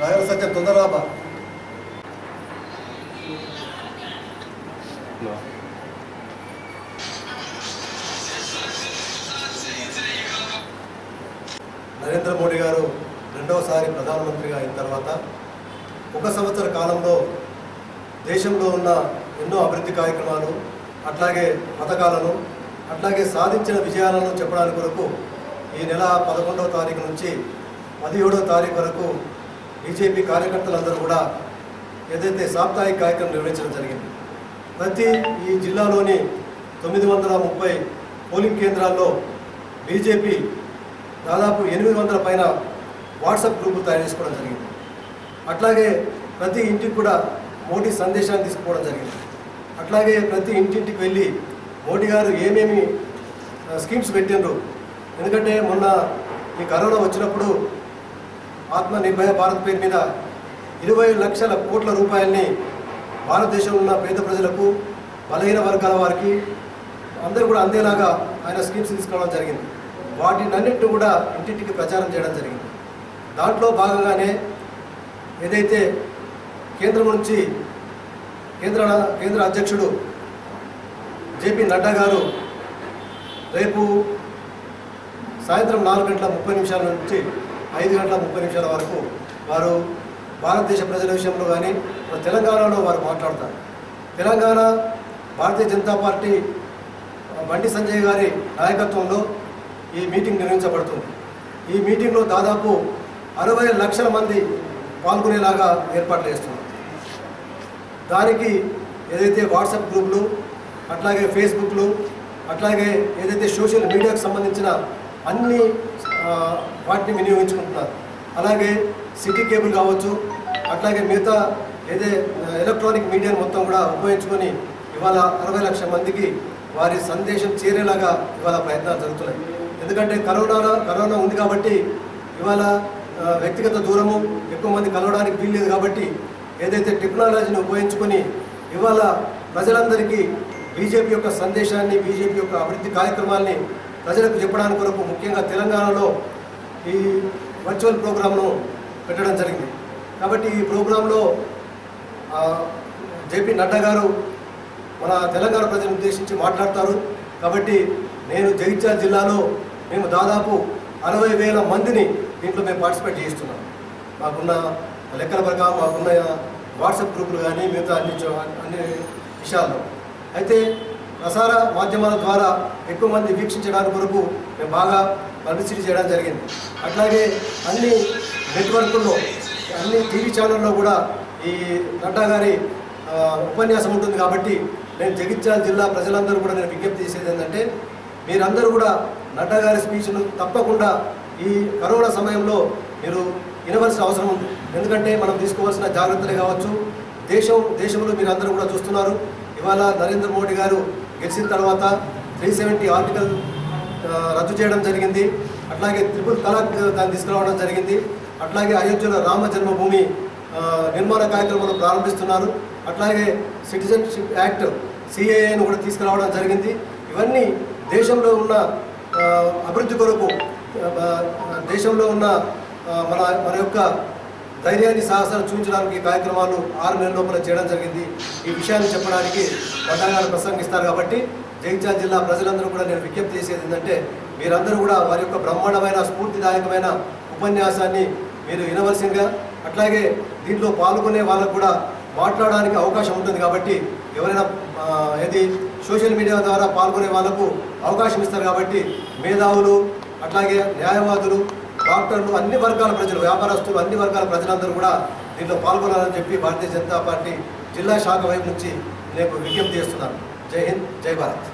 నాయన సత్యం తొందరరాబా నరేంద్ర మోడీ గారు రెండవసారి ప్రధానమంత్రిగా అయిన తర్వాత ఒక సంవత్సర కాలంలో దేశంలో ఉన్న ఎన్నో అభివృద్ధి కార్యక్రమాలు అట్లాగే పథకాలను అట్లాగే సాధించిన విజయాలను చెప్పడానికి కొరకు ఈ నెల పదకొండవ తారీఖు నుంచి పదిహేడవ తారీఖు వరకు బీజేపీ కార్యకర్తలందరూ కూడా ఏదైతే సాప్తాహిక కార్యక్రమం నిర్వహించడం జరిగింది ప్రతి ఈ జిల్లాలోని తొమ్మిది వందల ముప్పై పోలింగ్ కేంద్రాల్లో బీజేపీ దాదాపు ఎనిమిది వందల పైన వాట్సాప్ గ్రూపులు తయారు చేసుకోవడం జరిగింది అట్లాగే ప్రతి ఇంటికి కూడా మోడీ సందేశాన్ని తీసుకుపోవడం జరిగింది అట్లాగే ప్రతి ఇంటింటికి వెళ్ళి మోడీ గారు ఏమేమి ఆ, స్కీమ్స్ పెట్టిండ్రు ఎందుకంటే మొన్న ఈ కరోనా వచ్చినప్పుడు ఆత్మ నిర్భయ భారత్ పేరు మీద ఇరవై లక్షల కోట్ల రూపాయల్ని భారతదేశంలో ఉన్న పేద ప్రజలకు బలహీన వర్గాల వారికి అందరూ కూడా అందేలాగా ఆయన స్కీమ్స్ తీసుకోవడం జరిగింది వాటినన్నింటిని కూడా ఇంటింటికి ప్రచారం చేయడం జరిగింది దాంట్లో భాగంగానే ఏదైతే కేంద్రం నుంచి కేంద్ర కేంద్ర అధ్యక్షుడు జేపీ నడ్డా గారు రేపు సాయంత్రం నాలుగు గంటల ముప్పై నిమిషాల నుంచి ఐదు గంటల ముప్పై నిమిషాల వరకు వారు భారతదేశ ప్రజల విషయంలో కానీ మన తెలంగాణలో వారు మాట్లాడతారు తెలంగాణ భారతీయ జనతా పార్టీ ఆ, బండి సంజయ్ గారి నాయకత్వంలో ఈ మీటింగ్ నిర్వహించబడుతుంది ఈ మీటింగ్లో దాదాపు అరవై లక్షల మంది పాల్గొనేలాగా ఏర్పాట్లు చేస్తున్నారు దానికి ఏదైతే వాట్సాప్ గ్రూపులు అట్లాగే ఫేస్బుక్లు అట్లాగే ఏదైతే సోషల్ మీడియాకు సంబంధించిన అన్ని ఆ, వాటిని వినియోగించుకుంటున్నారు అలాగే సిటీ కేబుల్ కావచ్చు అట్లాగే మిగతా ఏదే ఎలక్ట్రానిక్ మీడియాని మొత్తం కూడా ఉపయోగించుకొని ఇవాళ అరవై లక్షల మందికి వారి సందేశం చేరేలాగా ఇవాళ ప్రయత్నాలు జరుగుతున్నాయి ఎందుకంటే కరోనా కరోనా ఉంది కాబట్టి ఇవాళ ఆ, వ్యక్తిగత దూరము ఎక్కువ మంది కలవడానికి వీల్లేదు కాబట్టి ఏదైతే టెక్నాలజీని ఉపయోగించుకొని ఇవాళ ప్రజలందరికీ బీజేపీ యొక్క సందేశాన్ని బీజేపీ యొక్క అభివృద్ధి కార్యక్రమాల్ని ప్రజలకు చెప్పడానికి కొరకు ముఖ్యంగా తెలంగాణలో ఈ వర్చువల్ ప్రోగ్రామ్ను పెట్టడం జరిగింది కాబట్టి ఈ ప్రోగ్రాంలో ఆ, జేపీ నడ్డా గారు మన తెలంగాణ ప్రజలను ఉద్దేశించి మాట్లాడతారు కాబట్టి నేను జగిత్యాల జిల్లాలో మేము దాదాపు అరవై వేల మందిని దీంట్లో మేము పార్టిసిపేట్ చేస్తున్నాం మాకున్న లెక్కల ప్రకారం మాకున్న వాట్సాప్ గ్రూపులు కానీ మిగతా అన్ని చో- అన్ని విషయాల్లో అయితే ప్రసార మాధ్యమాల ద్వారా ఎక్కువ మంది వీక్షించడానికి కొరకు మేము బాగా పబ్లిసిటీ చేయడం జరిగింది అట్లాగే అన్ని నెట్వర్క్ల్లో అన్ని టీవీ ఛానల్లో కూడా ఈ నడ్డా గారి ఆ, ఉపన్యాసం ఉంటుంది కాబట్టి నేను జగిత్యాల జిల్లా ప్రజలందరూ కూడా నేను విజ్ఞప్తి చేసేది ఏంటంటే మీరందరూ కూడా నడ్డా గారి స్పీచ్ను తప్పకుండా ఈ కరోనా సమయంలో మీరు వినవలసిన అవసరం ఉంది ఎందుకంటే మనం తీసుకోవాల్సిన జాగ్రత్తలే కావచ్చు దేశం దేశంలో మీరు అందరూ కూడా చూస్తున్నారు ఇవాళ నరేంద్ర మోడీ గారు గెలిచిన తర్వాత త్రీ సెవెంటీ ఆర్టికల్ ఆ, రద్దు చేయడం జరిగింది అట్లాగే త్రిపుల్ తలాక్ దాన్ని తీసుకురావడం జరిగింది అట్లాగే అయోధ్యలో రామ జన్మభూమి ఆ, నిర్మాణ కార్యక్రమాలు ప్రారంభిస్తున్నారు అట్లాగే సిటిజన్షిప్ యాక్ట్ సిఏఏను కూడా తీసుకురావడం జరిగింది ఇవన్నీ దేశంలో ఉన్న ఆ, అభివృద్ధి కొరకు ఆ, దేశంలో ఉన్న ఆ, మన మన యొక్క ధైర్యాన్ని సాహసాలు చూపించడానికి ఈ కార్యక్రమాలు ఆరు నెలల లోపల చేయడం జరిగింది ఈ విషయాన్ని చెప్పడానికి నడ్డా గారు ప్రసంగిస్తారు కాబట్టి జగిత్యాల జిల్లా ప్రజలందరూ కూడా నేను విజ్ఞప్తి చేసేది ఏంటంటే మీరందరూ కూడా వారి యొక్క బ్రహ్మాండమైన స్ఫూర్తిదాయకమైన ఉపన్యాసాన్ని మీరు వినవలసిందిగా అట్లాగే దీంట్లో పాల్గొనే వాళ్ళకు కూడా మాట్లాడడానికి అవకాశం ఉంటుంది కాబట్టి ఎవరైనా ఆ, ఏది సోషల్ మీడియా ద్వారా పాల్గొనే వాళ్ళకు అవకాశం ఇస్తారు కాబట్టి మేధావులు అట్లాగే న్యాయవాదులు డాక్టర్లు అన్ని వర్గాల ప్రజలు వ్యాపారస్తులు అన్ని వర్గాల ప్రజలందరూ కూడా దీంట్లో పాల్గొనాలని చెప్పి భారతీయ జనతా పార్టీ జిల్లా శాఖ వైపు నుంచి నేను విజ్ఞప్తి చేస్తున్నాను జై హింద్ జై భారత్